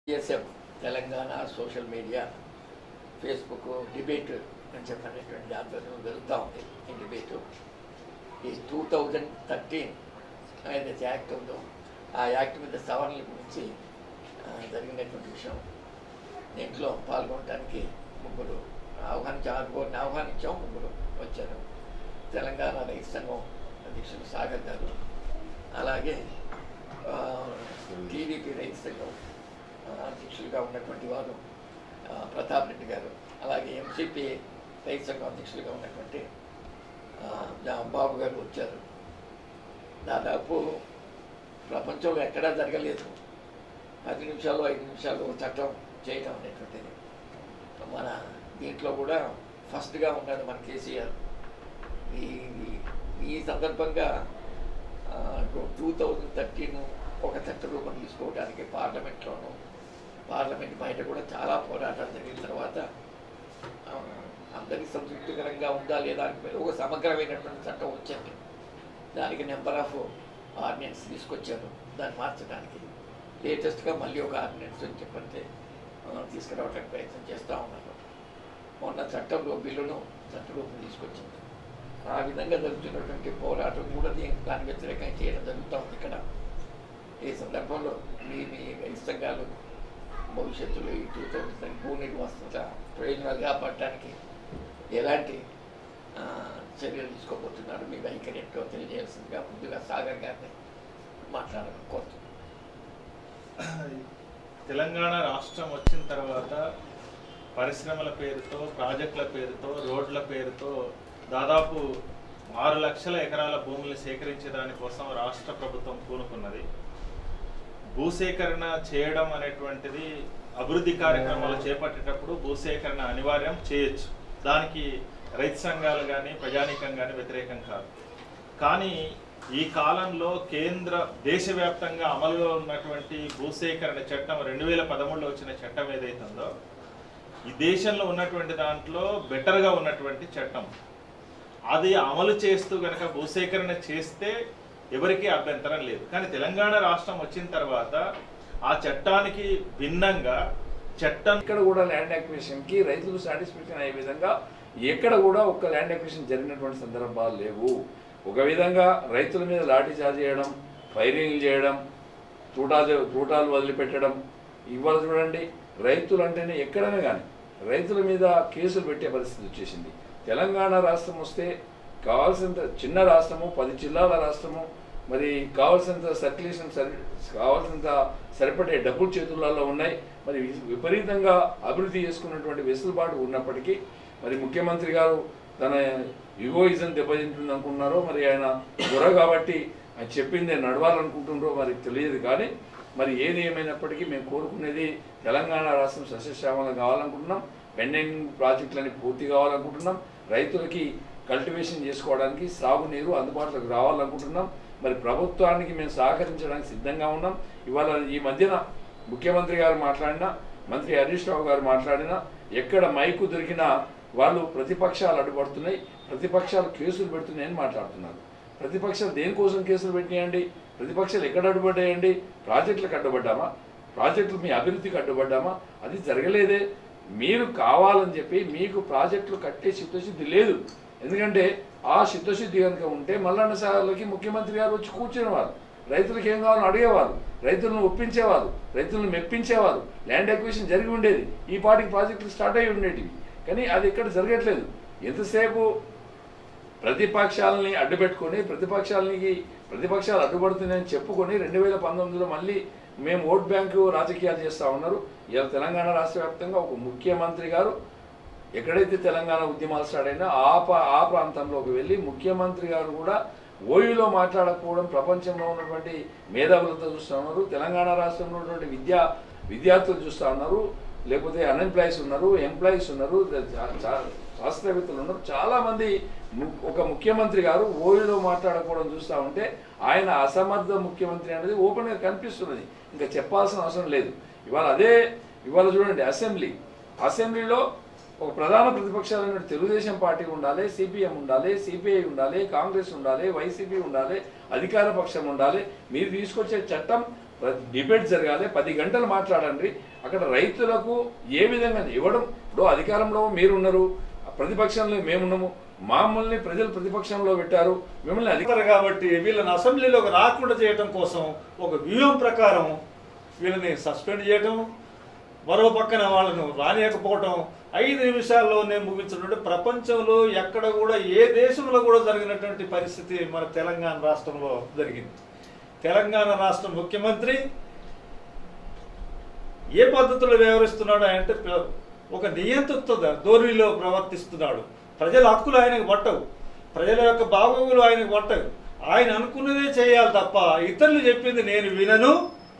GSF Telangana social media Facebook debate అని చెప్పినటువంటి ఆధ్వర్యంలో జరుగుతూ ఉంది ఈ డిబేటు ఈ టూ థౌజండ్ థర్టీన్ ఏదైతే యాక్ట్ ఉందో ఆ యాక్ట్ మీద సవరణల గురించి ఆ, జరిగినటువంటి విషయం దీంట్లో పాల్గొనడానికి ముగ్గురు ఆహ్వానించాం ఆరుగురిని ఆహ్వానించాం ముగ్గురు వచ్చారు తెలంగాణ రైతు సంఘం అధ్యక్షులు సాగర్ గారు అలాగే ఆ, టీడీపీ రైతు సంఘం ఆ, అధ్యక్షులుగా ఉన్నటువంటి వారు ఆ, ప్రతాప్ రెడ్డి గారు అలాగే ఎంసీపీ రైతు సంఘం అధ్యక్షులుగా ఉన్నటువంటి ఆ, జా- బాబు గారు వచ్చారు దాదాపు ప్రపంచంలో ఎక్కడా జరగలేదు పది నిమిషాలు ఐదు నిమిషాలు చట్టం చేయటం అనేటువంటిది మన దీంట్లో కూడా ఫస్ట్గా ఉన్నాడు మన కేసీఆర్ ఈ ఈ- ఈ సందర్భంగా టూ థౌజండ్ థర్టీన్ ఒక చట్ట రూపం తీసుకోవడానికి పార్లమెంట్లోనూ పార్లమెంట్ బయట కూడా చాలా పోరాటాలు జరిగిన తర్వాత ఆ, అందరికీ సంతృప్తికరంగా ఉందా లేదా అని మీద ఒక సమగ్రమైనటువంటి చట్టం వచ్చింది దానికి నెంబర్ ఆఫ్ ఆర్డినెన్స్ తీసుకొచ్చారు దాన్ని మార్చడానికి లేటెస్ట్గా మళ్ళీ ఒక ఆర్డినెన్స్ అని చెప్పంటే ఆ, తీసుకురావడానికి ప్రయత్నం చేస్తూ ఉన్నారు మొన్న చట్టంలో బిల్లును చట్టరూపం తీసుకొచ్చింది ఆ విధంగా జరుగుతున్నటువంటి పోరాటం కూడా దీని దాని వ్యతిరేకంగా చేయడం జరుగుతూ ఉంది ఇక్కడ ఈ సందర్భంలో మీ మీ ఇష్టంగాలు భవిష్యత్తులో ఈ టూ థౌజండ్ భూ నిర్వాసిత ప్రయోజనాలు కాపాడటానికి ఎలాంటి ఆ, చర్యలు తీసుకోబోతున్నారు మీ వైఖరి ఏంటో తెలియజేయాల్సిందిగా ముందుగా సాగర్ గారిని మాట్లాడాలని కోరుతున్నాను తెలంగాణ రాష్ట్రం వచ్చిన తర్వాత పరిశ్రమల పేరుతో ప్రాజెక్టుల పేరుతో రోడ్ల పేరుతో దాదాపు ఆరు లక్షల ఎకరాల భూముల్ని సేకరించే దానికోసం రాష్ట్ర ప్రభుత్వం పూనుకున్నది భూసేకరణ చేయడం అనేటువంటిది అభివృద్ధి కార్యక్రమాలు చేపట్టేటప్పుడు భూసేకరణ అనివార్యం చేయొచ్చు దానికి రైతు సంఘాలు కానీ ప్రజానీకం కానీ వ్యతిరేకం కాదు కానీ ఈ కాలంలో కేంద్ర దేశవ్యాప్తంగా అమలులో ఉన్నటువంటి భూసేకరణ చట్టం రెండు వేల పదమూడులో వచ్చిన చట్టం ఏదైతుందో ఈ దేశంలో ఉన్నటువంటి దాంట్లో బెటర్గా ఉన్నటువంటి చట్టం అది అమలు చేస్తూ గనక భూసేకరణ చేస్తే ఎవరికీ అభ్యంతరం లేదు కానీ తెలంగాణ రాష్ట్రం వచ్చిన తర్వాత ఆ చట్టానికి భిన్నంగా చట్టం ఇక్కడ కూడా ల్యాండ్ అక్విజిషన్ కి రైతులకు సాటిస్ఫాక్షన్ అయ్యే విధంగా ఎక్కడ కూడా ఒక్క ల్యాండ్ అక్విజిషన్ జరిగినటువంటి సందర్భాలు లేవు ఒక విధంగా రైతుల మీద లాఠీ చార్జ్ చేయడం ఫైరింగ్ చేయడం తూటాలు తూటాలు వదిలిపెట్టడం ఇవాళ చూడండి రైతులు అంటేనే ఎక్కడైనా కానీ రైతుల మీద కేసులు పెట్టే పరిస్థితి వచ్చేసింది తెలంగాణ రాష్ట్రం వస్తే కావాల్సినంత చిన్న రాష్ట్రము పది జిల్లాల రాష్ట్రము మరి కావాల్సినంత సర్క్యులేషన్ సరి కావాల్సినంత సరిపడే డబ్బులు చేతులలో ఉన్నాయి మరి వి- విపరీతంగా అభివృద్ధి చేసుకున్నటువంటి వెసులుబాటు ఉన్నప్పటికీ మరి ముఖ్యమంత్రి గారు తన యుగోయిజం దెబ్బతింటుంది అనుకున్నారో మరి ఆయన దొర కాబట్టి ఆయన చెప్పింది నడవాలనుకుంటున్నారో మరి తెలియదు కానీ మరి ఏది ఏమైనప్పటికీ మేము కోరుకునేది తెలంగాణ రాష్ట్రం సస్యశ్యామలం కావాలనుకుంటున్నాం పెండింగ్ ప్రాజెక్టులని పూర్తి కావాలనుకుంటున్నాం రైతులకి కల్టివేషన్ చేసుకోవడానికి సాగునీరు అందుబాటులోకి రావాలనుకుంటున్నాం మరి ప్రభుత్వానికి మేము సహకరించడానికి సిద్ధంగా ఉన్నాం ఇవాళ ఈ మధ్యన ముఖ్యమంత్రి గారు మాట్లాడినా మంత్రి హరీష్ రావు గారు మాట్లాడినా ఎక్కడ మైకు దొరికినా వాళ్ళు ప్రతిపక్షాలు అడ్డుపడుతున్నాయి ప్రతిపక్షాలు కేసులు పెడుతున్నాయని మాట్లాడుతున్నారు ప్రతిపక్షాలు దేనికోసం కేసులు పెట్టినాయండి ప్రతిపక్షాలు ఎక్కడ అడ్డుపడ్డాయండి ప్రాజెక్టులకు అడ్డుపడ్డామా ప్రాజెక్టులు మీ అభివృద్ధికి అడ్డుపడ్డామా అది జరగలేదే మీరు కావాలని చెప్పి మీకు ప్రాజెక్టులు కట్టే చిత్తశుద్ధి లేదు ఎందుకంటే ఆ చిత్తశుద్ధి కనుక ఉంటే మల్లన్న సాగర్లకి ముఖ్యమంత్రి గారు వచ్చి కూర్చునేవారు రైతులకు ఏం కావాలని అడిగేవారు రైతులను ఒప్పించేవారు రైతులను మెప్పించేవారు ల్యాండ్ అక్విజిషన్ జరిగి ఉండేది ఈ పాటికి ప్రాజెక్టులు స్టార్ట్ అయ్యి ఉండేటివి కానీ అది ఇక్కడ జరగట్లేదు ఎంతసేపు ప్రతిపక్షాలని అడ్డుపెట్టుకొని ప్రతిపక్షాలకి ప్రతిపక్షాలు అడ్డుపడుతున్నాయని చెప్పుకొని రెండు వేల పంతొమ్మిదిలో మళ్ళీ మేము ఓట్ బ్యాంకు రాజకీయాలు చేస్తూ ఉన్నారు ఇలా తెలంగాణ రాష్ట్ర వ్యాప్తంగా ఒక ముఖ్యమంత్రి గారు ఎక్కడైతే తెలంగాణ ఉద్యమాలు స్టార్ట్ అయినా ఆ పా- ఆ ప్రాంతంలోకి వెళ్ళి ముఖ్యమంత్రి గారు కూడా ఓయూలో మాట్లాడకపోవడం ప్రపంచంలో ఉన్నటువంటి మేధావులతో చూస్తూ ఉన్నారు తెలంగాణ రాష్ట్రంలో ఉన్నటువంటి విద్యా విద్యార్థులు చూస్తూ ఉన్నారు లేకపోతే అన్ఎంప్లాయీస్ ఉన్నారు ఎంప్లాయీస్ ఉన్నారు చా- చా- శాస్త్రవేత్తలు ఉన్నారు చాలా మంది ము- ఒక ముఖ్యమంత్రి గారు ఓయూలో మాట్లాడకపోవడం చూస్తూ ఉంటే ఆయన అసమర్థ ముఖ్యమంత్రి అనేది ఓపెన్గా కనిపిస్తున్నది ఇంకా చెప్పాల్సిన అవసరం లేదు ఇవాళ అదే ఇవాళ చూడండి అసెంబ్లీ అసెంబ్లీలో ఒక ప్రధాన ప్రతిపక్షాలైన తెలుగుదేశం పార్టీ ఉండాలి సిపిఎం ఉండాలి సిపిఐ ఉండాలి కాంగ్రెస్ ఉండాలి వైసీపీ ఉండాలి అధికార పక్షం ఉండాలి మీరు తీసుకొచ్చే చట్టం డిబేట్ జరగాలి పది గంటలు మాట్లాడండి అక్కడ రైతులకు ఏ విధంగా ఇవ్వడం ఇప్పుడు అధికారంలో మీరున్నారు ప్రతిపక్షంలో మేమున్నాము మమ్మల్ని ప్రజలు ప్రతిపక్షంలో పెట్టారు మిమ్మల్ని అధికారం అధికారు కాబట్టి వీళ్ళని అసెంబ్లీలోకి రాకుండా చేయడం కోసం ఒక వ్యూహం ప్రకారం వీళ్ళని సస్పెండ్ చేయడం మరో పక్కన వాళ్ళను రానియకపోవటం ఐదు నిమిషాల్లోనే ముగించినటువంటి ప్రపంచంలో ఎక్కడ కూడా ఏ దేశంలో కూడా జరిగినటువంటి పరిస్థితి మన తెలంగాణ రాష్ట్రంలో జరిగింది తెలంగాణ రాష్ట్ర ముఖ్యమంత్రి ఏ పద్ధతిలో వ్యవహరిస్తున్నాడు అంటే ప్ర- ఒక నియంతృత్వ ధోరణిలో ప్రవర్తిస్తున్నాడు ప్రజల హక్కులు ఆయనకు పట్టవు ప్రజల యొక్క బాగోగులు ఆయనకు పట్టవు ఆయన అనుకున్నదే చేయాలి తప్ప ఇతరులు చెప్పింది నేను వినను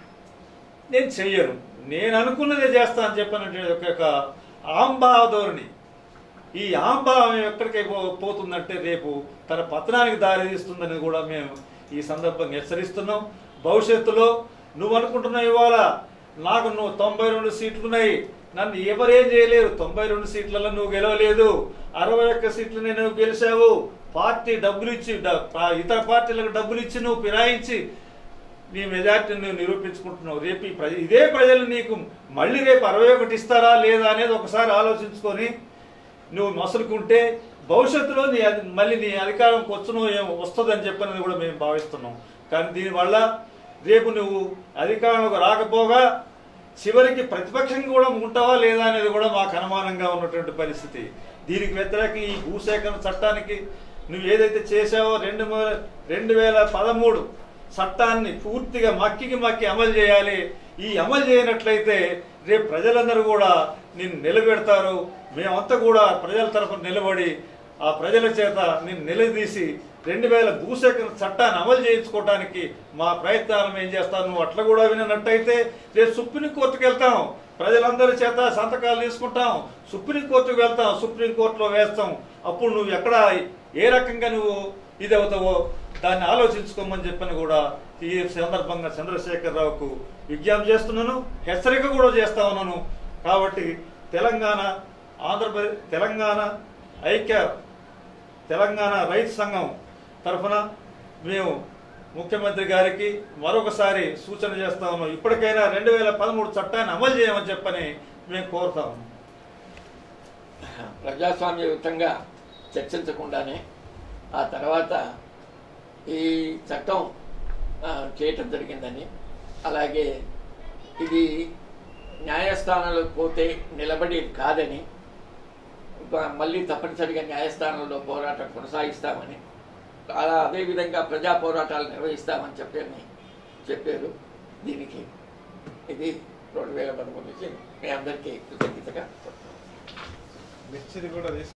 నేను చెయ్యను నేను అనుకున్నదే చేస్తా అని చెప్పినట్టు ఒక యొక్క ఆంభావ ధోరణి ఈ ఆంభావం ఎక్కడికి పో- పోతుందంటే రేపు తన పతనానికి దారి తీస్తుందని కూడా మేము ఈ సందర్భంగా హెచ్చరిస్తున్నాం భవిష్యత్తులో నువ్వు అనుకుంటున్నావు ఇవాళ నాకు నువ్వు తొంభై రెండు సీట్లు ఉన్నాయి నన్ను ఎవరేం చేయలేరు తొంభై రెండు సీట్లలో నువ్వు గెలవలేదు అరవై ఒక్క సీట్లని నువ్వు గెలిచావు పార్టీ డబ్బులు ఇచ్చి డ- పా- ఇతర పార్టీలకు డబ్బులు ఇచ్చి నువ్వు ఫిరాయించి నీ మెజార్టీని నువ్వు నిరూపించుకుంటున్నావు రేపు ఈ ప్రజ ఇదే ప్రజలు నీకు మళ్ళీ రేపు అరవై ఒకటి ఇస్తారా లేదా అనేది ఒకసారి ఆలోచించుకొని నువ్వు మసులుకుంటే భవిష్యత్తులో నీ అధి- మళ్ళీ నీ అధికారంకి వచ్చునో ఏమో వస్తుందని చెప్పినది కూడా మేము భావిస్తున్నాం కానీ దీనివల్ల రేపు నువ్వు అధికారంలోకి రాకపోగా చివరికి ప్రతిపక్షంగా కూడా ఉంటావా లేదా అనేది కూడా మాకు అనుమానంగా ఉన్నటువంటి పరిస్థితి దీనికి వ్యతిరేక ఈ భూసేకరణ చట్టానికి నువ్వు ఏదైతే చేసావో రెండు వేల రెండు వేల పదమూడు చట్టాన్ని పూర్తిగా మక్కికి మక్కి అమలు చేయాలి ఈ అమలు చేయనట్లయితే రేపు ప్రజలందరూ కూడా నిన్ను నిలబెడతారు మేమంతా కూడా ప్రజల తరఫున నిలబడి ఆ ప్రజల చేత నిన్ను నిలదీసి రెండు వేల భూసేకరణ చట్టాన్ని అమలు చేయించుకోవడానికి మా ప్రయత్నాలు మేము చేస్తాను నువ్వు అట్లా కూడా వినట్టయితే రేపు సుప్రీంకోర్టుకు వెళ్తాం ప్రజలందరి చేత సంతకాలు తీసుకుంటాం సుప్రీంకోర్టుకు వెళ్తాం సుప్రీంకోర్టులో వేస్తాం అప్పుడు నువ్వు ఎక్కడ ఏ రకంగా నువ్వు ఇది అవుతావో దాన్ని ఆలోచించుకోమని చెప్పని కూడా ఈ సందర్భంగా చంద్రశేఖరరావుకు విజ్ఞప్తి చేస్తున్నాను హెచ్చరిక కూడా చేస్తా ఉన్నాను కాబట్టి తెలంగాణ ఆంధ్రప్రదేశ్ తెలంగాణ ఐక్య తెలంగాణ రైతు సంఘం తరఫున మేము ముఖ్యమంత్రి గారికి మరొకసారి సూచన చేస్తా ఉన్నాం ఇప్పటికైనా రెండు వేల పదమూడు చట్టాన్ని అమలు చేయమని చెప్పని మేము కోరుతాము ప్రజాస్వామ్యయుతంగా చర్చించకుండానే ఆ తర్వాత ఈ చట్టం ఆ, చేయటం జరిగిందని అలాగే ఇది న్యాయస్థానాలకు పోతే నిలబడి కాదని ఇంకా మళ్ళీ తప్పనిసరిగా న్యాయస్థానంలో పోరాటం కొనసాగిస్తామని అలా అదేవిధంగా ప్రజా పోరాటాలు నిర్వహిస్తామని చెప్పని చెప్పారు దీనికి ఇది రెండు వేల పదమూడు నుంచి మీ అందరికీ కృతజ్ఞతగా చెప్తున్నాను మిర్చిది కూడా తీసు